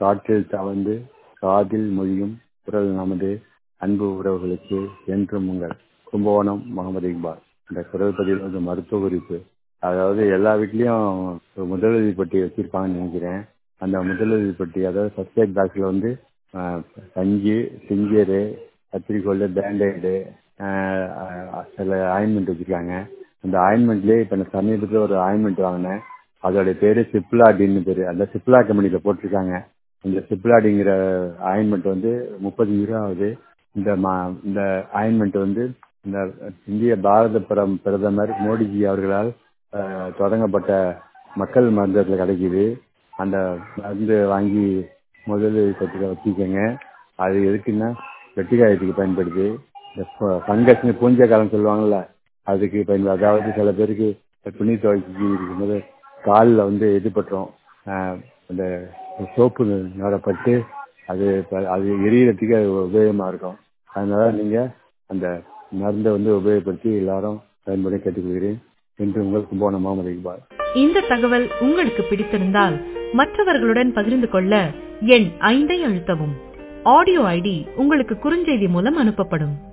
காற்றில் தவழ்ந்து காதில் மொழியும் குரல் நமது அன்பு உறவுகளுக்கு என்றும் உங்கள் கும்பகோணம் முகமது இக்பால் இந்த குரல் பதிவில் வந்து மருத்துவ குறிப்பு அதாவது எல்லா வீட்லேயும் ஒரு முதலுதவி பெட்டி வச்சுருப்பாங்கன்னு நினைக்கிறேன் அந்த முதலுதவி பெட்டி அதாவது ஃபர்ஸ்ட் எய்ட் பாக்ஸில் வந்து ஆஹ், பஞ்சு சிஞ்சரு கத்திரிக்கோல் பேண்டேடு சில ஆயின்மெண்ட் வச்சுருக்காங்க அந்த ஆயின்மெண்ட்லேயே இப்போ நான் சமீபத்தில் ஒரு ஆயின்மெண்ட் வாங்கினேன் அதோடைய பேர் சிப்லாடின்னு பேர் அந்த சிப்லா கம்பெனியில் போட்டிருக்காங்க இந்த சிப்லாடிங்கிற ஆயின்மெண்ட் வந்து முப்பத்தஞ்சு ரூபா ஆகுது இந்த மா இந்த ஆயின்மெண்ட் வந்து இந்த இந்திய பாரத பிரம் பிரதமர் மோடிஜி அவர்களால் ஆஹ், தொடங்கப்பட்ட மக்கள் மருந்தகத்தில் கிடைக்குது அந்த மருந்து வாங்கி முதல் கட்டில வச்சுக்கோங்க அது எதுக்குன்னா வெட்டிக்காயத்துக்கு பயன்படுது இந்த ஃபங்கஸ்னு பூஞ்சை காலம் சொல்லுவாங்கல்ல அதுக்கு பயன்படு அதாவது சில பேருக்கு துணி துவைச்சி இருக்கும்போது காலில் வந்து இது பட்டுரும் ஆஹ், அந்த சோப்பு நோடப்பட்டு அது ப- அது எரியறதுக்கு அது உபயோகமாக இருக்கும் அதனால நீங்கள் அந்த மருந்தை வந்து உபயோகப்படுத்தி எல்லாரும் பயன்பட கேட்டுக்கொள்கிறேன் என்று உங்கள் கும்பகோணம் முகமது இக்பால் இந்த தகவல் உங்களுக்கு பிடித்திருந்தால் மற்றவர்களுடன் பகிர்ந்து கொள்ள எண் ஐந்தை அழுத்தவும் ஆடியோ ஐடி உங்களுக்கு குறுஞ்செய்தி மூலம் அனுப்பப்படும்